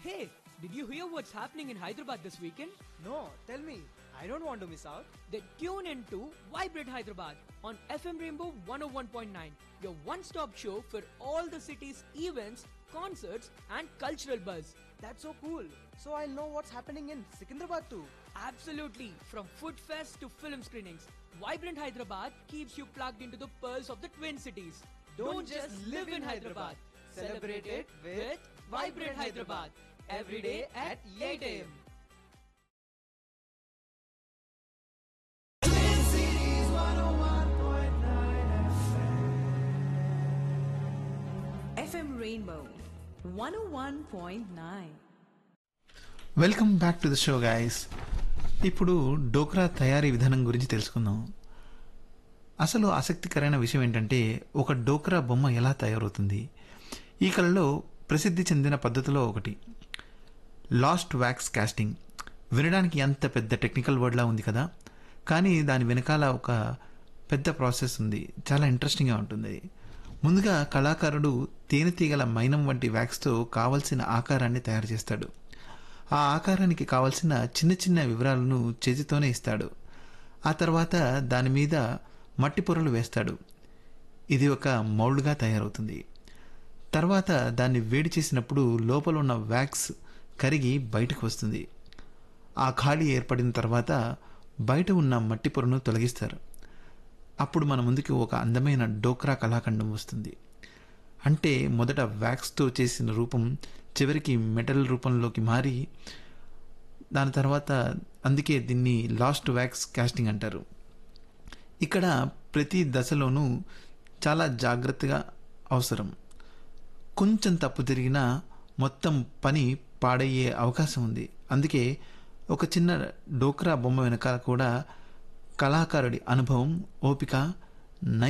Hey, did you hear what's happening in Hyderabad this weekend? No, tell me. I don't want to miss out. Then tune in to Vibrate Hyderabad on FM Rainbow 101.9, your one stop show for all the city's events, concerts, and cultural buzz. That's so cool. So I'll know what's happening in Secunderabad too. Absolutely, from food fest to film screenings, Vibrant Hyderabad keeps you plugged into the pearls of the Twin Cities. Don't just live in Hyderabad. Celebrate it with Vibrant Hyderabad. Every day at 8 a.m. FM Rainbow 101.9. Welcome back to the show guys ఇప్పుడు డోక్రా తయారీ విధానం గురించి తెలుసుకుందాం అసలు ఆసక్తికరమైన విషయం ఏంటంటే ఒక డోక్రా బొమ్మ ఎలా తయారవుతుంది ఈ కళలో ప్రసిద్ధి చెందిన పద్ధతిలో ఒకటి లాస్ట్ వ్యాక్స్ కాస్టింగ్ వినడానికి ఎంత పెద్ద టెక్నికల్ వర్డ్లా ఉంది కదా కానీ దాని వెనకాల ఒక పెద్ద ప్రాసెస్ ఉంది చాలా ఇంట్రెస్టింగ్గా ఉంటుంది ముందుగా కళాకారుడు తేనెతీగల మైనం వంటి వ్యాక్స్తో కావలసిన ఆకారాన్ని తయారు చేస్తాడు ఆ ఆకారానికి కావలసిన చిన్న చిన్న వివరాలను చేతితోనే ఇస్తాడు ఆ తర్వాత దాని మీద మట్టి పొరలు వేస్తాడు ఇది ఒక మౌల్డ్గా తయారవుతుంది తర్వాత దాన్ని వేడి చేసినప్పుడు లోపల ఉన్న వ్యాక్స్ కరిగి బయటకు వస్తుంది ఆ ఖాళీ ఏర్పడిన తర్వాత బయట ఉన్న మట్టి పొరను తొలగిస్తారు అప్పుడు మన ముందుకి ఒక అందమైన డోక్రా కళాఖండం వస్తుంది అంటే మొదట వ్యాక్స్తో చేసిన రూపం చివరికి మెటల్ రూపంలోకి మారి దాని తర్వాత అందుకే దీన్ని లాస్ట్ వ్యాక్స్ కాస్టింగ్ అంటారు ఇక్కడ ప్రతి దశలోనూ చాలా జాగ్రత్తగా అవసరం కొంచెం తప్పు జరిగినా మొత్తం పని పాడయ్యే అవకాశం ఉంది అందుకే ఒక చిన్న డోక్రా బొమ్మ వెనకాల కూడా కళాకారుడి అనుభవం ఓపిక నై